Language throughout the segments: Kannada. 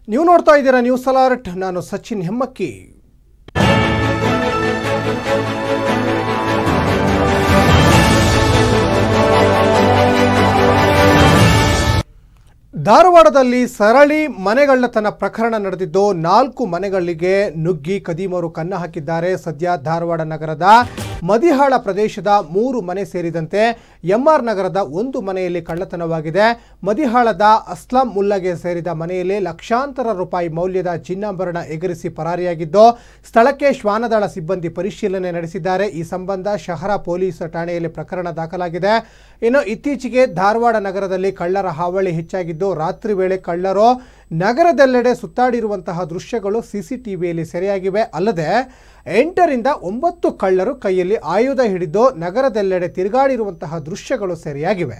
ನೀವು ನೋಡ್ತಾ ಇದ್ದೀರಾ ನ್ಯೂಸ್ ಅಲರ್ಟ್ ನಾನು ಸಚಿನ್ ಹೆಮ್ಮಕ್ಕಿ ಧಾರವಾಡದಲ್ಲಿ ಸರಳಿ ಮನೆಗಳ್ಳತನ ಪ್ರಕರಣ ನಡೆದಿದ್ದು ನಾಲ್ಕು ಮನೆಗಳಿಗೆ ನುಗ್ಗಿ ಕದೀಮರು ಕನ್ನ ಹಾಕಿದ್ದಾರೆ ಸದ್ಯ ಧಾರವಾಡ ನಗರದ ಮದಿಹಾಳ ಪ್ರದೇಶದ ಮೂರು ಮನೆ ಸೇರಿದಂತೆ ಎಂಆರ್ ನಗರದ ಒಂದು ಮನೆಯಲ್ಲಿ ಕಳ್ಳತನವಾಗಿದೆ ಮದಿಹಾಳದ ಅಸ್ಲಾಂ ಮುಲ್ಲಗೆ ಸೇರಿದ ಮನೆಯಲ್ಲಿ ಲಕ್ಷಾಂತರ ರೂಪಾಯಿ ಮೌಲ್ಯದ ಚಿನ್ನಾಭರಣ ಎಗರಿಸಿ ಪರಾರಿಯಾಗಿದ್ದು ಸ್ಥಳಕ್ಕೆ ಶ್ವಾನದಳ ಸಿಬ್ಬಂದಿ ಪರಿಶೀಲನೆ ನಡೆಸಿದ್ದಾರೆ ಈ ಸಂಬಂಧ ಶಹರ ಪೊಲೀಸ್ ಠಾಣೆಯಲ್ಲಿ ಪ್ರಕರಣ ದಾಖಲಾಗಿದೆ ಇನ್ನು ಇತ್ತೀಚೆಗೆ ಧಾರವಾಡ ನಗರದಲ್ಲಿ ಕಳ್ಳರ ಹಾವಳಿ ಹೆಚ್ಚಾಗಿದ್ದು ರಾತ್ರಿ ವೇಳೆ ಕಳ್ಳರು ನಗರದೆಲ್ಲೆಡೆ ಸುತ್ತಾಡಿರುವಂತಹ ದೃಶ್ಯಗಳು ಸಿಸಿಟಿವಿಯಲ್ಲಿ ಸೆರೆಯಾಗಿವೆ ಅಲ್ಲದೆ ಎಂಟರಿಂದ ಒಂಬತ್ತು ಕಳ್ಳರು ಕೈಯಲ್ಲಿ ಆಯುಧ ಹಿಡಿದು ನಗರದೆಲ್ಲೆಡೆ ತಿರುಗಾಡಿರುವಂತಹ ದೃಶ್ಯಗಳು ಸೆರೆಯಾಗಿವೆ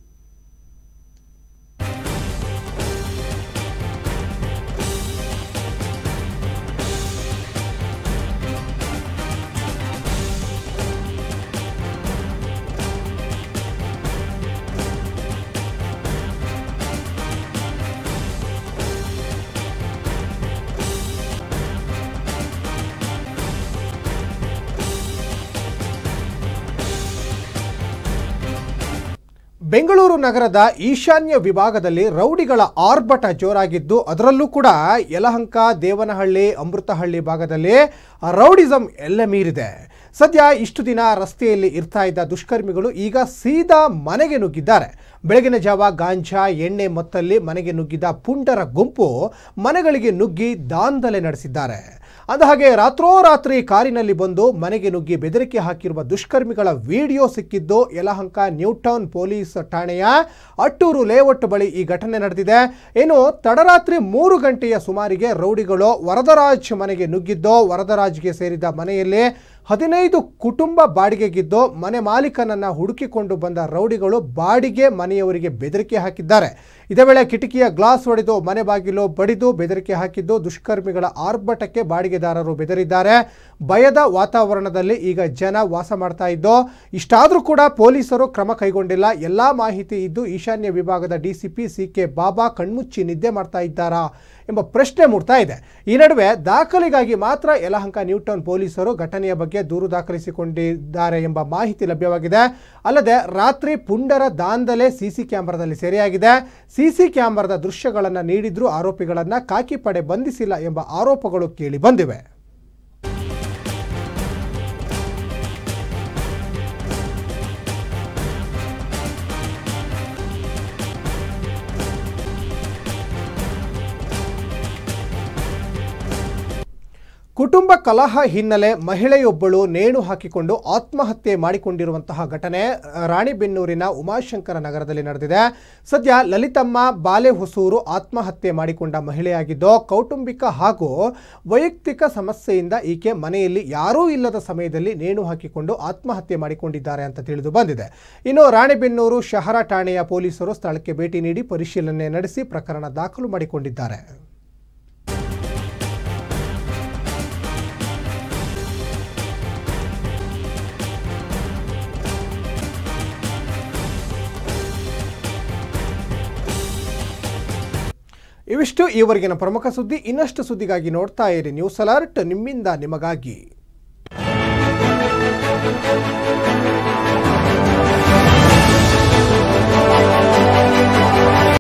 ಬೆಂಗಳೂರು ನಗರದ ಈಶಾನ್ಯ ವಿಭಾಗದಲ್ಲಿ ರೌಡಿಗಳ ಆರ್ಭಟ ಜೋರಾಗಿದ್ದು ಅದರಲ್ಲೂ ಕೂಡ ಯಲಹಂಕ ದೇವನಹಳ್ಳಿ ಅಮೃತಹಳ್ಳಿ ಭಾಗದಲ್ಲಿ ರೌಡಿಸಂ ಎಲ್ಲ ಮೀರಿದೆ ಸದ್ಯ ಇಷ್ಟು ದಿನ ರಸ್ತೆಯಲ್ಲಿ ಇರ್ತಾ ಇದ್ದ ದುಷ್ಕರ್ಮಿಗಳು ಈಗ ಸೀದಾ ಮನೆಗೆ ನುಗ್ಗಿದ್ದಾರೆ ಬೆಳಗಿನ ಜಾವ ಗಾಂಜಾ ಎಣ್ಣೆ ಮತ್ತಲ್ಲಿ ಮನೆಗೆ ನುಗ್ಗಿದ ಪುಂಡರ ಗುಂಪು ಮನೆಗಳಿಗೆ ನುಗ್ಗಿ ದಾಂಧಲೆ ನಡೆಸಿದ್ದಾರೆ ಅಂದಹಾಗೆ ರಾತ್ರೋರಾತ್ರಿ ಕಾರಿನಲ್ಲಿ ಬಂದು ಮನೆಗೆ ನುಗ್ಗಿ ಬೆದರಿಕೆ ಹಾಕಿರುವ ದುಷ್ಕರ್ಮಿಗಳ ವಿಡಿಯೋ ಸಿಕ್ಕಿದ್ದು ಯಲಹಂಕ ನ್ಯೂಟೌನ್ ಪೊಲೀಸ್ ಠಾಣೆಯ ಅಟ್ಟೂರು ಲೇಔಟ್ ಬಳಿ ಈ ಘಟನೆ ನಡೆದಿದೆ ಇನ್ನು ತಡರಾತ್ರಿ ಮೂರು ಗಂಟೆಯ ಸುಮಾರಿಗೆ ರೌಡಿಗಳು ವರದರಾಜ್ ಮನೆಗೆ ನುಗ್ಗಿದ್ದು ವರದರಾಜ್ಗೆ ಸೇರಿದ ಮನೆಯಲ್ಲಿ ಹದಿನೈದು ಕುಟುಂಬ ಬಾಡಿಗೆಗಿದ್ದು ಮನೆ ಮಾಲೀಕನನ್ನ ಹುಡುಕಿಕೊಂಡು ಬಂದ ರೌಡಿಗಳು ಬಾಡಿಗೆ ಮನೆಯವರಿಗೆ ಬೆದರಿಕೆ ಹಾಕಿದ್ದಾರೆ ಇದೇ ವೇಳೆ ಕಿಟಕಿಯ ಗ್ಲಾಸ್ ಹೊಡೆದು ಮನೆ ಬಾಗಿಲು ಬಡಿದು ಬೆದರಿಕೆ ಹಾಕಿದ್ದು ದುಷ್ಕರ್ಮಿಗಳ ಆರ್ಭಟಕ್ಕೆ ಬಾಡಿಗೆದಾರರು ಬೆದರಿದ್ದಾರೆ ಭಯದ ವಾತಾವರಣದಲ್ಲಿ ಈಗ ಜನ ವಾಸ ಮಾಡ್ತಾ ಇದ್ದು ಇಷ್ಟಾದರೂ ಕೂಡ ಪೊಲೀಸರು ಕ್ರಮ ಕೈಗೊಂಡಿಲ್ಲ ಎಲ್ಲ ಮಾಹಿತಿ ಇದ್ದು ಈಶಾನ್ಯ ವಿಭಾಗದ ಡಿಸಿಪಿ ಸಿ ಕೆ ಬಾಬಾ ಕಣ್ಮುಚ್ಚಿ ನಿದ್ದೆ ಮಾಡ್ತಾ ಇದ್ದಾರಾ ಎಂಬ ಪ್ರಶ್ನೆ ಮೂಡ್ತಾ ಇದೆ ಈ ನಡುವೆ ದಾಖಲೆಗಾಗಿ ಮಾತ್ರ ಯಲಹಂಕ ನ್ಯೂಟೌನ್ ಪೊಲೀಸರು ಘಟನೆಯ ಬಗ್ಗೆ ದೂರು ದಾಖಲಿಸಿಕೊಂಡಿದ್ದಾರೆ ಎಂಬ ಮಾಹಿತಿ ಲಭ್ಯವಾಗಿದೆ ಅಲ್ಲದೆ ರಾತ್ರಿ ಪುಂಡರ ದಾಂಧಲೆ ಸಿಸಿ ಕ್ಯಾಮೆರಾದಲ್ಲಿ ಸೆರೆಯಾಗಿದೆ ಸಿಸಿ ಕ್ಯಾಮೆರಾದ ದೃಶ್ಯಗಳನ್ನು ನೀಡಿದ್ರೂ ಆರೋಪಿಗಳನ್ನು ಕಾಕಿ ಪಡೆ ಬಂಧಿಸಿಲ್ಲ ಎಂಬ ಆರೋಪಗಳು ಕೇಳಿ ಬಂದಿವೆ ಕುಟುಂಬ ಕಲಹ ಹಿನ್ನೆಲೆ ಮಹಿಳೆಯೊಬ್ಬಳು ನೇಣು ಹಾಕಿಕೊಂಡು ಆತ್ಮಹತ್ಯೆ ಮಾಡಿಕೊಂಡಿರುವಂತಹ ಘಟನೆ ರಾಣಿಬೆನ್ನೂರಿನ ಉಮಾಶಂಕರ ನಗರದಲ್ಲಿ ನಡೆದಿದೆ ಸದ್ಯ ಲಲಿತಮ್ಮ ಬಾಲೆಹೊಸೂರು ಆತ್ಮಹತ್ಯೆ ಮಾಡಿಕೊಂಡ ಮಹಿಳೆಯಾಗಿದ್ದು ಕೌಟುಂಬಿಕ ಹಾಗೂ ವೈಯಕ್ತಿಕ ಸಮಸ್ಯೆಯಿಂದ ಈಕೆ ಮನೆಯಲ್ಲಿ ಯಾರೂ ಇಲ್ಲದ ಸಮಯದಲ್ಲಿ ನೇಣು ಹಾಕಿಕೊಂಡು ಆತ್ಮಹತ್ಯೆ ಮಾಡಿಕೊಂಡಿದ್ದಾರೆ ಅಂತ ತಿಳಿದು ಬಂದಿದೆ ಇನ್ನು ರಾಣಿಬೆನ್ನೂರು ಶಹರ ಠಾಣೆಯ ಪೊಲೀಸರು ಸ್ಥಳಕ್ಕೆ ಭೇಟಿ ನೀಡಿ ಪರಿಶೀಲನೆ ನಡೆಸಿ ಪ್ರಕರಣ ದಾಖಲು ಮಾಡಿಕೊಂಡಿದ್ದಾರೆ ಇವಿಷ್ಟು ಈವರೆಗಿನ ಪ್ರಮುಖ ಸುದ್ದಿ ಇನ್ನಷ್ಟು ಸುದ್ದಿಗಾಗಿ ನೋಡ್ತಾ ಇರಿ ನ್ಯೂಸ್ ಅಲರ್ಟ್ ನಿಮ್ಮಿಂದ ನಿಮಗಾಗಿ